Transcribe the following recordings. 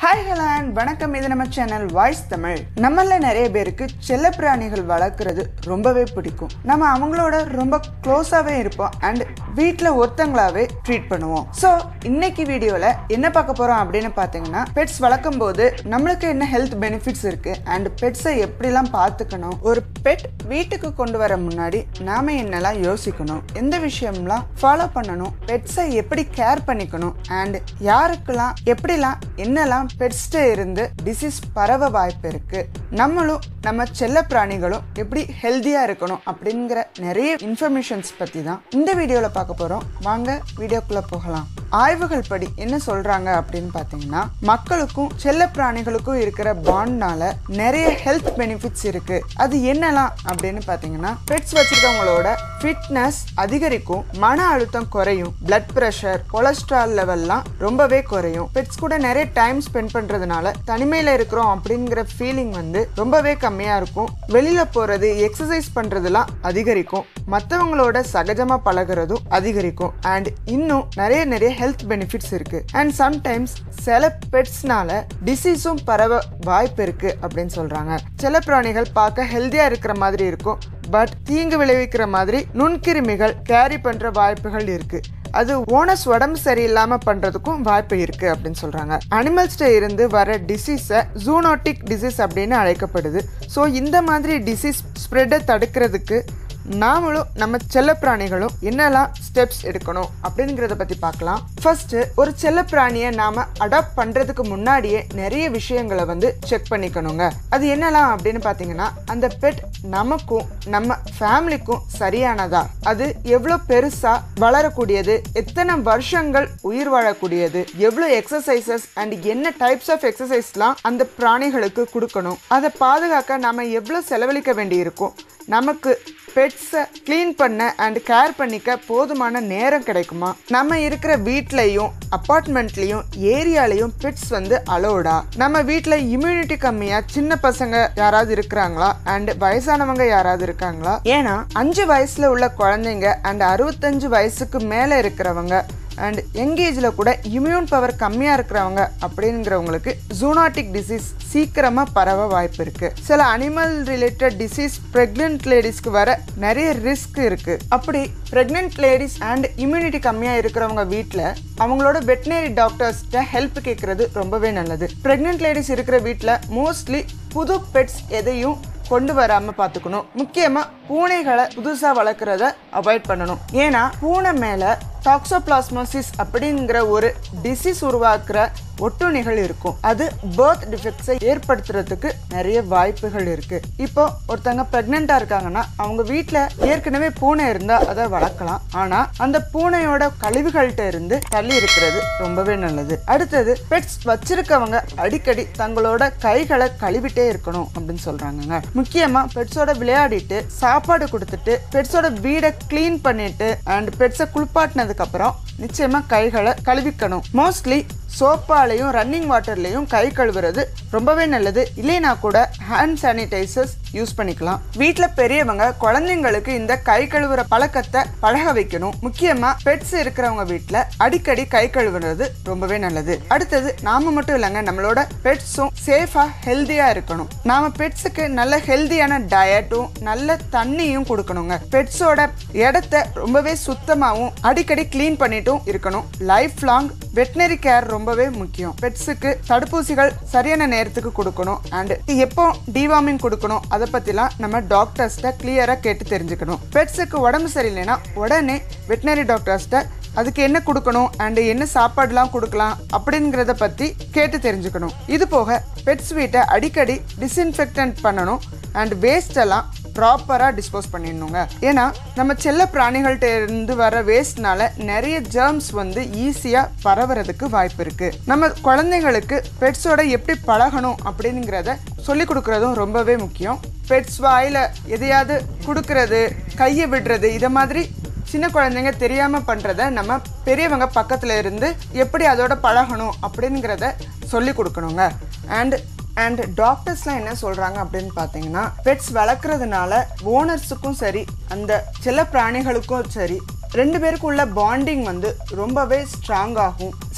hi hello and வணக்கம் இது நம்ம சேனல் வாய்ஸ் தமிழ் நம்மள நிறைய பேருக்கு செல்லப்பிராணிகள் வளர்க்குறது ரொம்பவே பிடிக்கும் நம்ம அவங்களோட ரொம்ப க்ளோஸாகவே இருப்போம் அண்ட் வீட்டில் ஒருத்தங்களாவே ட்ரீட் பண்ணுவோம் ஸோ இன்னைக்கு வீடியோவில் என்ன பார்க்க போகிறோம் அப்படின்னு பார்த்தீங்கன்னா பெட்ஸ் வளர்க்கும் போது நம்மளுக்கு என்ன ஹெல்த் பெனிஃபிட்ஸ் இருக்கு அண்ட் பெட்ஸை எப்படிலாம் பார்த்துக்கணும் ஒரு பெட் வீட்டுக்கு கொண்டு வர முன்னாடி நாம என்னெல்லாம் யோசிக்கணும் எந்த விஷயம்லாம் ஃபாலோ பண்ணணும் பெட்ஸை எப்படி கேர் பண்ணிக்கணும் அண்ட் யாருக்கெல்லாம் எப்படிலாம் என்னெல்லாம் பெட்ஸ்ட இருந்து டிசீஸ் பரவ வாய்ப்பு இருக்கு நம்மளும் நம்ம செல்ல பிராணிகளும் எப்படி ஹெல்தியா இருக்கணும் அப்படிங்கிற நிறைய இன்ஃபர்மேஷன்ஸ் பத்தி தான் இந்த வீடியோல பார்க்க போறோம் வாங்க வீடியோக்குள்ள போகலாம் ஆய்வுகள் படி என்ன சொல்றாங்க அப்படின்னு பார்த்தீங்கன்னா மக்களுக்கும் செல்ல பிராணிகளுக்கும் இருக்கிற பாண்ட்னால நிறைய ஹெல்த் பெனிஃபிட்ஸ் இருக்கு அது என்னலாம் அப்படின்னு பார்த்தீங்கன்னா பெட்ஸ் வச்சிருக்கவங்களோட ஃபிட்னஸ் அதிகரிக்கும் மன அழுத்தம் குறையும் பிளட் பிரஷர் கொலஸ்ட்ரால் லெவல்லாம் ரொம்பவே குறையும் பெட்ஸ் கூட நிறைய டைம் ஸ்பெண்ட் பண்றதுனால தனிமையில இருக்கிறோம் அப்படிங்கிற ஃபீலிங் வந்து ரொம்பவே கம்மியா இருக்கும் வெளியில போறது எக்ஸசைஸ் பண்றதுலாம் அதிகரிக்கும் மற்றவங்களோட சகஜமா பழகுறதும் அதிகரிக்கும் அண்ட் இன்னும் நிறைய நிறைய ஹெல்த் பெனிஃபிட்ஸ் இருக்கு அண்ட் சம்டைம்ஸ் சில பெட்ஸ்னால டிசீஸும் பரவ வாய்ப்பு இருக்கு அப்படின்னு சொல்றாங்க சில பிராணிகள் பார்க்க ஹெல்தியா இருக்கிற மாதிரி இருக்கும் பட் தீங்கு விளைவிக்கிற மாதிரி நுண்கிருமிகள் கேரி பண்ற வாய்ப்புகள் இருக்கு அது ஓனஸ் உடம்பு சரியில்லாம பண்றதுக்கும் வாய்ப்பு இருக்கு அப்படின்னு சொல்றாங்க அனிமல்ஸ்ட இருந்து வர டிசீஸை ஜூனோட்டிக் டிசீஸ் அப்படின்னு அழைக்கப்படுது ஸோ இந்த மாதிரி டிசீஸ் ஸ்ப்ரெட்டை தடுக்கிறதுக்கு நாமளும் நம்ம செல்லப்பிராணிகளும் என்னெல்லாம் ஸ்டெப்ஸ் எடுக்கணும் அப்படிங்கிறத பத்தி பார்க்கலாம் ஃபர்ஸ்ட் ஒரு செல்லப்பிராணியை நாம அடாப்ட் பண்றதுக்கு முன்னாடியே நிறைய விஷயங்களை வந்து செக் பண்ணிக்கணுங்க அது என்னெல்லாம் அப்படின்னு பார்த்தீங்கன்னா அந்த பெட் நமக்கும் நம்ம ஃபேமிலிக்கும் சரியானதா அது எவ்வளோ பெருசா வளரக்கூடியது எத்தனை வருஷங்கள் உயிர் வாழக்கூடியது எவ்வளோ எக்ஸசைசஸ் அண்ட் என்ன டைப்ஸ் ஆஃப் எக்ஸசைஸ்லாம் அந்த பிராணிகளுக்கு கொடுக்கணும் அதை பாதுகாக்க நாம எவ்வளோ செலவழிக்க வேண்டியிருக்கும் நமக்கு பெட்ஸை க்ளீன் பண்ண அண்ட் கேர் பண்ணிக்க போதுமான நேரம் கிடைக்குமா நம்ம இருக்கிற வீட்லேயும் அப்பார்ட்மெண்ட்லேயும் ஏரியாலையும் பெட்ஸ் வந்து அலோடா நம்ம வீட்டில் இம்யூனிட்டி கம்மியாக சின்ன பசங்க யாராவது இருக்கிறாங்களா அண்ட் வயசானவங்க யாராவது இருக்காங்களா ஏன்னா அஞ்சு வயசுல உள்ள குழந்தைங்க அண்ட் அறுபத்தஞ்சு வயசுக்கு மேலே இருக்கிறவங்க அண்ட் யங்கேஜில் கூட இம்யூன் பவர் கம்மியாக இருக்கிறவங்க அப்படிங்கிறவங்களுக்கு ஜூனாட்டிக் டிசீஸ் சீக்கிரமாக பரவ வாய்ப்பு இருக்குது சில அனிமல் ரிலேட்டட் டிசீஸ் ப்ரெக்னென்ட் லேடிஸ்க்கு வர நிறைய ரிஸ்க் இருக்குது அப்படி ப்ரெக்னென்ட் லேடிஸ் அண்ட் இம்யூனிட்டி கம்மியாக இருக்கிறவங்க வீட்டில் அவங்களோட வெட்டினரி டாக்டர்ஸ்கிட்ட ஹெல்ப் கேட்குறது ரொம்பவே நல்லது ப்ரெக்னென்ட் லேடிஸ் இருக்கிற வீட்டில் மோஸ்ட்லி புது பெட்ஸ் எதையும் கொண்டு வராம பார்த்துக்கணும் முக்கியமா பூனைகளை புதுசா வளர்க்குறத அவாய்ட் பண்ணணும் ஏன்னா பூனை மேல டாக்ஸோபிளாஸ்மோசிஸ் அப்படிங்கிற ஒரு டிசீஸ் உருவாக்குற ஒட்டுண்ணிகள் இருக்கும் அது பேர்த் டிஃபெக்ட்ஸை ஏற்படுத்துறதுக்கு நிறைய வாய்ப்புகள் இருக்கு இப்போ ஒருத்தங்க பிரெக்னெண்டா இருக்காங்கன்னா அவங்க வீட்டில் ஏற்கனவே பூனை இருந்தா அதை வளர்க்கலாம் ஆனா அந்த பூனையோட கழிவுகள்கிட்ட இருந்து தள்ளி இருக்கிறது ரொம்பவே நல்லது அடுத்தது பெட்ஸ் வச்சிருக்கவங்க அடிக்கடி தங்களோட கைகளை கழுவிட்டே இருக்கணும் அப்படின்னு சொல்றாங்கங்க முக்கியமா பெட்ஸோட விளையாடிட்டு சாப்பாடு கொடுத்துட்டு பெட்ஸோட வீடை க்ளீன் பண்ணிட்டு அண்ட் பெட்ஸை குளிப்பாட்டினதுக்கு அப்புறம் நிச்சயமா கைகளை கழுவிக்கணும் மோஸ்ட்லி சோப்பாலையும் ரன்னிங் வாட்டர்லையும் கை கழுவுறது ரொம்பவே நல்லது இல்லைனா கூட ஹேண்ட் சானிடைசர்ஸ் யூஸ் பண்ணிக்கலாம் வீட்டில் பெரியவங்க குழந்தைங்களுக்கு இந்த கை கழுவுற பழக்கத்தை பழக வைக்கணும் முக்கியமா பெட்ஸ் இருக்கிறவங்க வீட்டில் அடிக்கடி கை கழுவுறது ரொம்பவே நல்லது அடுத்தது நாம மட்டும் இல்லைங்க நம்மளோட பெட்ஸும் சேஃபா ஹெல்தியா இருக்கணும் நாம பெட்ஸுக்கு நல்ல ஹெல்தியான டயட்டும் நல்ல தண்ணியும் கொடுக்கணுங்க பெட்ஸோட இடத்த ரொம்பவே சுத்தமாகவும் அடிக்கடி க்ளீன் பண்ணிட்டும் இருக்கணும் லைஃப் லாங் வெட்டினரி கேர் ரொம்பவே முக்கியம் பெட்ஸுக்கு தடுப்பூசிகள் சரியான நேரத்துக்கு கொடுக்கணும் அண்ட் எப்போ டிவார்மிங் கொடுக்கணும் அதை பற்றிலாம் நம்ம டாக்டர்ஸ்ட்ட கிளியராக கேட்டு தெரிஞ்சுக்கணும் பெட்ஸுக்கு உடம்பு சரியில்லைன்னா உடனே வெட்டினரி டாக்டர்ஸ்ட்ட அதுக்கு என்ன கொடுக்கணும் அண்ட் என்ன சாப்பாடுலாம் கொடுக்கலாம் அப்படிங்கிறத பற்றி கேட்டு தெரிஞ்சுக்கணும் இது போக பெட்ஸ் வீட்டை அடிக்கடி டிஸ்இன்ஃபெக்டன்ட் பண்ணணும் அண்ட் வேஸ்ட் எல்லாம் ப்ராப்பராக டிஸ்போஸ் பண்ணிடணுங்க ஏன்னா நம்ம செல்ல பிராணிகள்கிட்ட இருந்து வர வேஸ்ட்னால நிறைய ஜெர்ம்ஸ் வந்து ஈஸியாக பரவுறதுக்கு வாய்ப்பு இருக்கு நம்ம குழந்தைங்களுக்கு பெட்ஸோட எப்படி பழகணும் அப்படிங்கிறத சொல்லி கொடுக்கறதும் ரொம்பவே முக்கியம் பெட்ஸ் வாயில் எதையாவது கொடுக்கறது கையை விடுறது இதை மாதிரி சின்ன குழந்தைங்க தெரியாம பண்றத நம்ம பெரியவங்க பக்கத்துல இருந்து எப்படி அதோட பழகணும் அப்படிங்கிறத சொல்லி கொடுக்கணுங்க அண்ட் அண்ட் டாக்டர்ஸ்லாம் என்ன சொல்றாங்க அப்படின்னு பார்த்தீங்கன்னா பெட்ஸ் வளர்க்குறதுனால ஓனர்ஸுக்கும் சரி அந்த செல்ல பிராணிகளுக்கும் சரி ரெண்டு பேருக்கும் உள்ள பாண்டிங் வந்து ரொம்பவே ஸ்ட்ராங் ஆகும்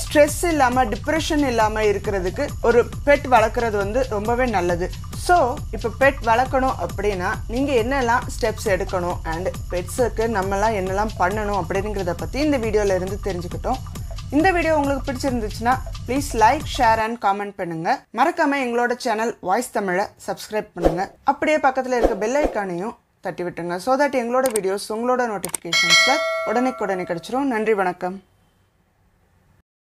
ஸ்ட்ரெஸ் இல்லாமல் டிப்ரெஷன் இல்லாமல் இருக்கிறதுக்கு ஒரு பெட் வளர்க்குறது வந்து ரொம்பவே நல்லது ஸோ இப்போ பெட் வளர்க்கணும் அப்படின்னா நீங்கள் என்னெல்லாம் ஸ்டெப்ஸ் எடுக்கணும் அண்ட் பெட்ஸுக்கு நம்மலாம் என்னெல்லாம் பண்ணணும் அப்படிங்கிறத பற்றி இந்த வீடியோவில் இருந்து தெரிஞ்சுக்கிட்டோம் இந்த வீடியோ உங்களுக்கு பிடிச்சிருந்துச்சுன்னா please like share and comment பண்ணுங்க மறக்காம எங்களோட சேனல் வாய்ஸ் தமிழை சப்ஸ்கிரைப் பண்ணுங்க அப்படியே பக்கத்தில் இருக்க பெல் ஐக்கானையும் தட்டி விட்டுருங்க ஸோ தட் எங்களோட வீடியோஸ் உங்களோட நோட்டிஃபிகேஷன்ஸில் உடனே உடனே கிடைச்சிரும் நன்றி வணக்கம்